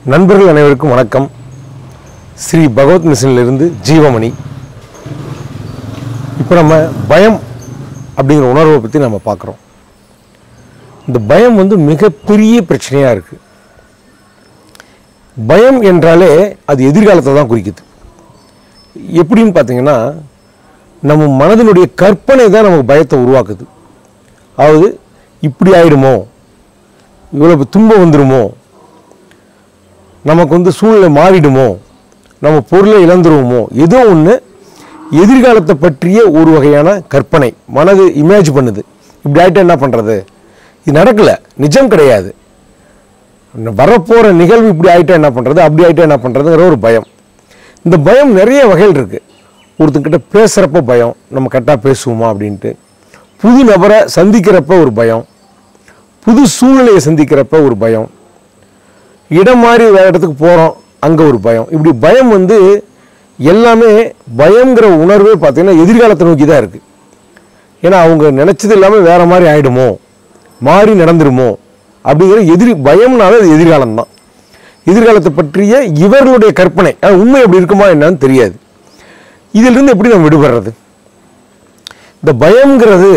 நண்பர்கள் அனைவருக்கும் வணக்கம் ஸ்ரீ பகவத் மிஷனிலிருந்து ஜீவமணி இப்போ நம்ம பயம் அப்படிங்கிற உணர்வை பற்றி நம்ம பார்க்குறோம் இந்த பயம் வந்து மிகப்பெரிய பிரச்சனையாக இருக்குது பயம் என்றாலே அது எதிர்காலத்தை தான் குறிக்குது எப்படின்னு பார்த்தீங்கன்னா நம்ம மனதினுடைய கற்பனை தான் நமக்கு பயத்தை உருவாக்குது அதாவது இப்படி ஆயிடுமோ இவ்வளவு துன்பம் வந்துடுமோ நமக்கு வந்து சூழ்நிலை மாறிடுமோ நம்ம பொருளை இழந்துருவோமோ ஏதோ ஒன்று எதிர்காலத்தை பற்றிய ஒரு வகையான கற்பனை மனது இமேஜ் பண்ணுது இப்படி ஆகிட்டு என்ன பண்ணுறது இது நடக்கலை நிஜம் கிடையாது வரப்போகிற நிகழ்வு இப்படி ஆகிட்டா என்ன பண்ணுறது அப்படி ஆகிட்டா என்ன பண்ணுறதுங்கிற ஒரு பயம் இந்த பயம் நிறைய வகைகள் இருக்குது ஒருத்தங்கிட்ட பேசுகிறப்ப பயம் நம்ம கரெக்டாக பேசுவோமா அப்படின்ட்டு புது நபரை சந்திக்கிறப்ப ஒரு பயம் புது சூழ்நிலையை சந்திக்கிறப்ப ஒரு பயம் இடம் மாறி வேறு இடத்துக்கு போகிறோம் அங்கே ஒரு பயம் இப்படி பயம் வந்து எல்லாமே பயங்கிற உணர்வே பார்த்தீங்கன்னா எதிர்காலத்தை நோக்கி தான் இருக்குது ஏன்னா அவங்க நினச்சது இல்லாமல் வேறு மாதிரி ஆகிடுமோ மாறி நடந்துருமோ அப்படிங்கிற எதிர் பயம்னால அது எதிர்காலம் தான் எதிர்காலத்தை பற்றிய இவர்களுடைய கற்பனை ஆனால் உண்மை அப்படி இருக்குமா என்னன்னு தெரியாது இதிலிருந்து எப்படி நம்ம விடுபடுறது இந்த பயம்ங்கிறது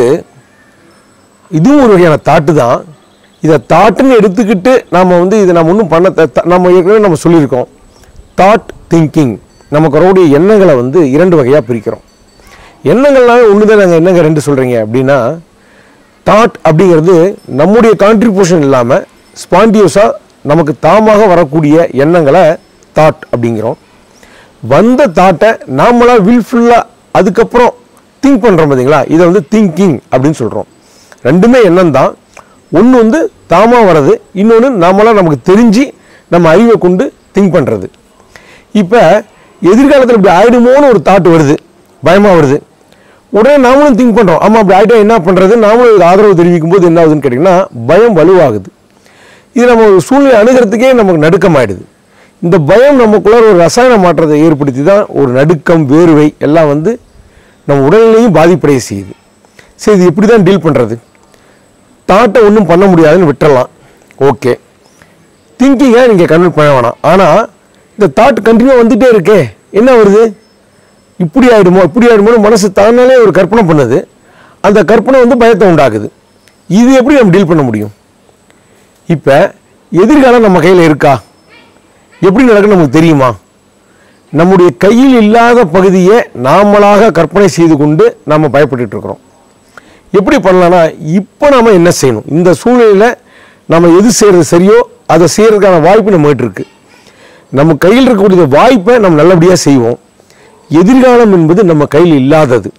இதுவும் ஒரு வகையான தாட்டு தான் இதை தாட்டுன்னு எடுத்துக்கிட்டு நாம் வந்து இதை நம்ம ஒன்றும் பண்ண த- த- நம்ம ஏற்கனவே நம்ம சொல்லியிருக்கோம் தாட் திங்கிங் நமக்கு வரக்கூடிய எண்ணங்களை வந்து இரண்டு வகையாக பிரிக்கிறோம் எண்ணங்கள்னாவே ஒன்று தான் நாங்கள் என்னங்க ரெண்டு சொல்கிறீங்க அப்படின்னா தாட் அப்படிங்கிறது நம்முடைய கான்ட்ரிபியூஷன் இல்லாமல் ஸ்பாண்டியஸாக நமக்கு தாமாக வரக்கூடிய எண்ணங்களை தாட் அப்படிங்கிறோம் வந்த தாட்டை நாமளாக வில்ஃபுல்லாக அதுக்கப்புறம் திங்க் பண்ணுறோம் பார்த்தீங்களா இதை வந்து திங்கிங் அப்படின்னு சொல்கிறோம் ரெண்டுமே எண்ணம் தான் ஒன்று வந்து தாமாக வர்றது இன்னொன்று நாமளாக நமக்கு தெரிஞ்சு நம்ம அறிவை கொண்டு திங்க் பண்ணுறது இப்போ எதிர்காலத்தில் இப்படி ஆயிடுமோன்னு ஒரு தாட் வருது பயமாக வருது உடனே நாமளும் திங்க் பண்ணுறோம் ஆமாம் அப்படி ஆகிட்டா என்ன பண்ணுறது நாமளும் இதுக்கு ஆதரவு தெரிவிக்கும் போது என்ன ஆகுதுன்னு கேட்டிங்கன்னா பயம் வலுவாகுது இது நம்ம ஒரு சூழ்நிலை அணுகிறதுக்கே நமக்கு நடுக்கமாயிடுது இந்த பயம் நமக்குள்ள ஒரு ரசாயன மாற்றத்தை ஏற்படுத்தி தான் ஒரு நடுக்கம் வேர்வை எல்லாம் வந்து நம்ம உடல்நிலையும் பாதிப்படைய செய்யுது சரி இது எப்படி தான் டீல் பண்ணுறது தாட்டை ஒன்றும் பண்ண முடியாதுன்னு விட்டுறலாம் ஓகே திங்கிங்கை நீங்கள் கன்வெர்ட் பண்ண வேணாம் ஆனால் இந்த தாட் கண்டினியூ வந்துட்டே இருக்கே என்ன வருது இப்படி ஆயிடுமோ இப்படி ஆயிடுமோன்னு மனசு தானாலே ஒரு கற்பனை பண்ணுது அந்த கற்பனை வந்து பயத்தை உண்டாக்குது இது எப்படி நம்ம டீல் பண்ண முடியும் இப்போ எதிர்காலம் நம்ம கையில் இருக்கா எப்படி நடக்குன்னு நமக்கு தெரியுமா நம்முடைய கையில் இல்லாத பகுதியை நாமளாக கற்பனை செய்து கொண்டு நாம் பயப்பட்டுட்டு இருக்கிறோம் எப்படி பண்ணலாம்னா இப்போ நாம என்ன செய்யணும் இந்த சூழ்நிலையில் நம்ம எது செய்கிறது சரியோ அதை செய்கிறதுக்கான வாய்ப்பு நம்மகிட்ட இருக்கு நம்ம கையில் இருக்கக்கூடிய வாய்ப்பை நம்ம நல்லபடியாக செய்வோம் எதிர்காலம் என்பது நம்ம கையில் இல்லாதது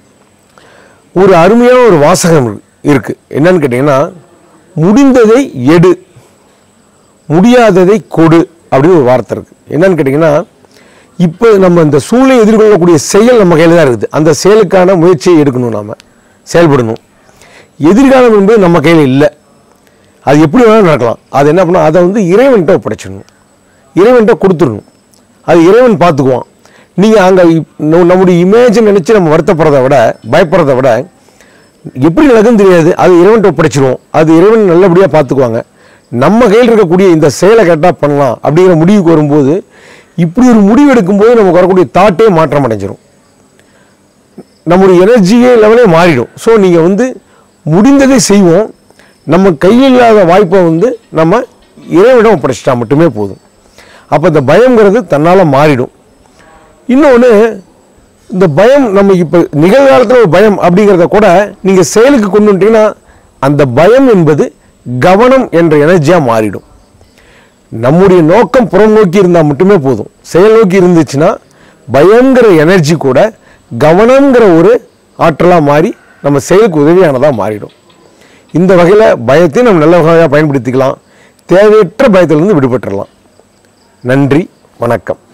ஒரு அருமையான ஒரு வாசகம் இருக்கு- இருக்கு என்னன்னு கேட்டிங்கன்னா முடிந்ததை எடு முடியாததை கொடு அப்படின்னு ஒரு வார்த்தை இருக்கு என்னன்னு கேட்டிங்கன்னா இப்போ நம்ம இந்த சூழ்நிலை எதிர்கொள்ளக்கூடிய செயல் நம்ம கையில் தான் இருக்குது அந்த செயலுக்கான முயற்சியை எடுக்கணும் நாம செயல்படணும் எதிர்காலம் என்பது நம்ம கையில் இல்லை அது எப்படி வேணாலும் நடக்கலாம் அது என்ன பண்ணணும் அதை வந்து இறைவன்கிட்ட ஒப்படைச்சிடணும் இறைவன்கிட்ட கொடுத்துடணும் அது இறைவன் பார்த்துக்குவான் நீங்கள் அங்கே நம்முடைய இமேஜை நினச்சி நம்ம வருத்தப்படுறத விட பயப்படுறத விட எப்படி நடக்குன்னு தெரியாது அது இறைவன்கிட்ட ஒப்படைச்சிருவோம் அது இறைவன் நல்லபடியாக பார்த்துக்குவாங்க நம்ம கையில் இருக்கக்கூடிய இந்த செயலை கரெக்டாக பண்ணலாம் அப்படிங்கிற முடிவுக்கு வரும்போது இப்படி ஒரு முடிவு எடுக்கும்போது நமக்கு வரக்கூடிய தாட்டே மாற்றம் அடைஞ்சிரும் நம்முடைய எனர்ஜியே லெவலே மாறிடும் ஸோ நீங்கள் வந்து முடிந்ததை செய்வோம் நம்ம கையில் இல்லாத வாய்ப்பை வந்து நம்ம இறைவிடம் ஒப்படைச்சிட்டா மட்டுமே போதும் அப்போ இந்த பயம்ங்கிறது தன்னால் மாறிடும் இன்னொன்று இந்த பயம் நம்ம இப்போ நிகழ்காலத்தில் ஒரு பயம் அப்படிங்கிறத கூட நீங்கள் செயலுக்கு கொண்டு வந்துட்டீங்கன்னா அந்த பயம் என்பது கவனம் என்ற எனர்ஜியாக மாறிடும் நம்முடைய நோக்கம் புறம் நோக்கி இருந்தால் மட்டுமே போதும் செயல் நோக்கி இருந்துச்சுன்னா பயங்கிற எனர்ஜி கூட கவனங்கிற ஒரு ஆற்றலாக மாறி நம்ம செயலுக்கு உதவியானதாக மாறிடும் இந்த வகையில் பயத்தை நம்ம நல்ல வகையாக பயன்படுத்திக்கலாம் தேவையற்ற பயத்திலிருந்து விடுபட்டுறலாம் நன்றி வணக்கம்